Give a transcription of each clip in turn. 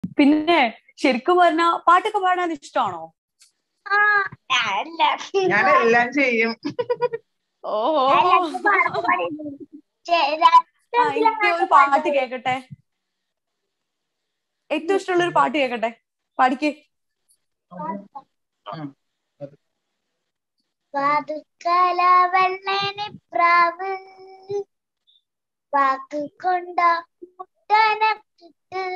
പിന്നെ ശരിക്കും പറഞ്ഞ പാട്ടൊക്കെ പാടാൻ ഇഷ്ടമാണോ ആ അല്ല ഞാൻ എല്ലാം ചെയ്യും ഓഹോ എല്ലാവർക്കും പാട്ട് പാടിയിട്ടുണ്ട്. ചെ- ആ എനിക്ക് ഒരു പാട്ട് കേക്കട്ടെ ഏറ്റവും ഇഷ്ടമുള്ള ഒരു പാട്ട് കേക്കട്ടെ പാടിക്ക് വാതുക്കല വെള്ളനെ പ്രാവ് വാക്ക് കൊണ്ട മുട്ടനക്കിട്ട്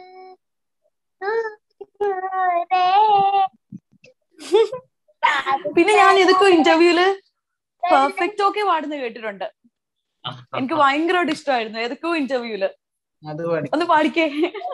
പിന്നെ ഞാൻ ഇതൊക്കെ ഇന്റർവ്യൂല് പെർഫെക്റ്റ് ഓക്കെ പാടുന്ന കേട്ടിട്ടുണ്ട് എനിക്ക് ഭയങ്കരമായിട്ട് ഇഷ്ടമായിരുന്നു ഏതൊക്കെയോ ഇന്റർവ്യൂല് അത് പഠിക്കാൻ ഒന്ന് പാടിക്കേ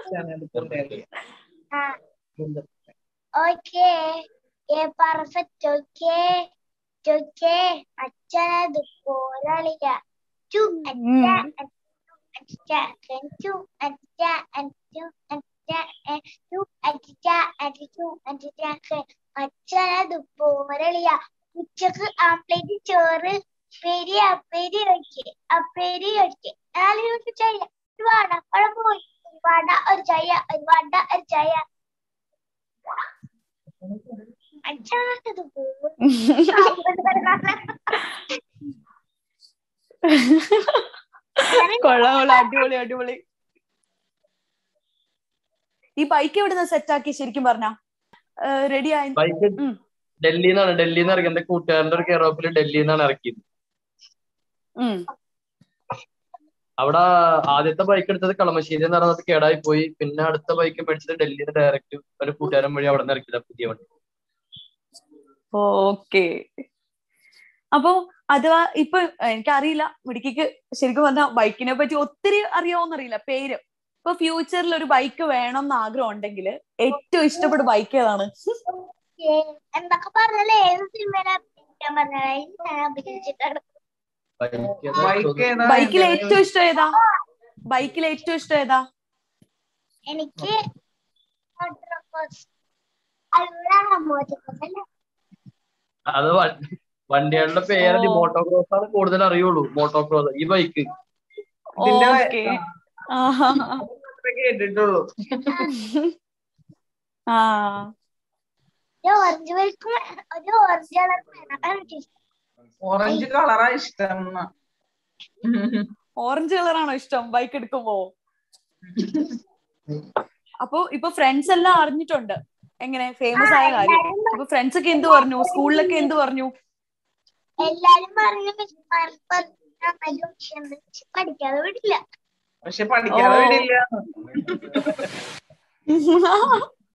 ഓക്കേ ഏ പെർഫെക്റ്റ് ഓക്കേ ഓക്കേ അച്ഛനത് പോരളിയ ചു അച്ഛ അച്ഛ ചു അച്ഛ അച്ചു അച്ഛ ചു അച്ഛ അച്ചു അച്ഛ അച്ഛനത് പോരളിയ ഉച്ചക്ക് ആംപ്ലേറ്റ് ചോറ് പെരി അപ്പേരി ഒഴിക്ക് അപ്പേരി ഒഴിക്ക് നാല് മിനിറ്റ് ചായ ഒരു വാട പഴം പോയി ഒരു വാട ഒരു ചായ ഒരു വാട ഒരു ചായ അച്ഛനത് കൊള്ളാം കൊള്ളാം അടിപൊളി അടിപൊളി ഈ ബൈക്ക് എവിടുന്ന സെറ്റ് ആക്കി ശരിക്കും പറഞ്ഞ റെഡി ആയി ബൈക്ക് ഉം. ഡൽഹിയിൽ നിന്നാണ് ഡൽഹിയിൽ നിന്ന് ഇറക്കി എന്റെ കൂട്ടുകാരന്റെ ഒരു കെയറോപ്പിൽ ഡൽഹിയിൽ നിന്നാണ് ഇറക്കിയത് ഉം. അവിടെ ആദ്യത്തെ ബൈക്ക് എടുത്തത് കളമശ്ശേരി എന്ന് പറഞ്ഞത് കേടായി പോയി പിന്നെ അടുത്ത ബൈക്ക് മേടിച്ചത് ഡൽഹിയിൽ നിന്ന് ഡയറക്റ്റ് ഒരു കൂട്ടുകാരൻ വഴി അവിടെ നിന്ന് ഇറക്കിയതാ പുതിയ വണ്ടി ഓക്കെ അപ്പൊ അഥവാ ഇപ്പൊ എനിക്കറിയില്ല മിടുക്കിക്ക് ശരിക്കും പറഞ്ഞാൽ ബൈക്കിനെ പറ്റി ഒത്തിരി അറിയാവോന്നറിയില്ല പേര് ഇപ്പൊ ഫ്യൂച്ചറിൽ ഒരു ബൈക്ക് വേണം എന്ന് ആഗ്രഹം ഉണ്ടെങ്കിൽ ഏറ്റവും ഇഷ്ടപ്പെട്ട ബൈക്ക് ഏതാണ് എന്തൊക്കെ പറഞ്ഞാലേ ഏത് സിനിമയിലെ അഭിനയിക്കാൻ പറഞ്ഞാലേ ഞാൻ അഭിനയിച്ചിട്ടാണ് ബൈക്ക് ഏതാ ബൈക്കിൽ ഏറ്റവും ഇഷ്ടം ഏതാ ബൈക്കിൽ ഏറ്റവും ഇഷ്ടം ഏതാ എനിക്ക് മോട്ടോർക്രോസ് അതിലാണ് മോട്ടോർക്രോസ് അല്ലേ അത് വ- വണ്ടികളുടെ പേര് ഓ. മോട്ടോക്രോസ് ആണ് കൂടുതൽ അറിയുള്ളൂ മോട്ടോക്രോസ് ഈ ബൈക്ക് ഇതിന്റെ ഓക്കെ ആഹാ മാത്രമേ കേട്ടിട്ടുള്ളൂ ആ ഒരു ഓറഞ്ച് ബൈക്കും ഒരു ഓറഞ്ച് കളർ വേണം അതാണ് എനിക്ക് ഇഷ്ടം. ഓറഞ്ച് കളറാ ഇഷ്ടം ന്ന്. ഓറഞ്ച് കളറാണോ ഇഷ്ടം ബൈക്ക് എടുക്കുമ്പോ അപ്പൊ ഇപ്പൊ ഫ്രണ്ട്സ് എല്ലാം അറിഞ്ഞിട്ടുണ്ട് എങ്ങനെ ഫേമസ് ആയ കാര്യം എല്ലാരും അപ്പൊ ഫ്രണ്ട്സ് ഒക്കെ എന്ത് പറഞ്ഞു സ്കൂളിലൊക്കെ എന്ത് പറഞ്ഞു എല്ലാരും പറഞ്ഞു മിസ് മാർക്ക് പറഞ്ഞു പക്ഷെ മിസ് പഠിക്കാതെ വിടില്ല പക്ഷെ പഠിക്കാതെ ഓ. വിടില്ല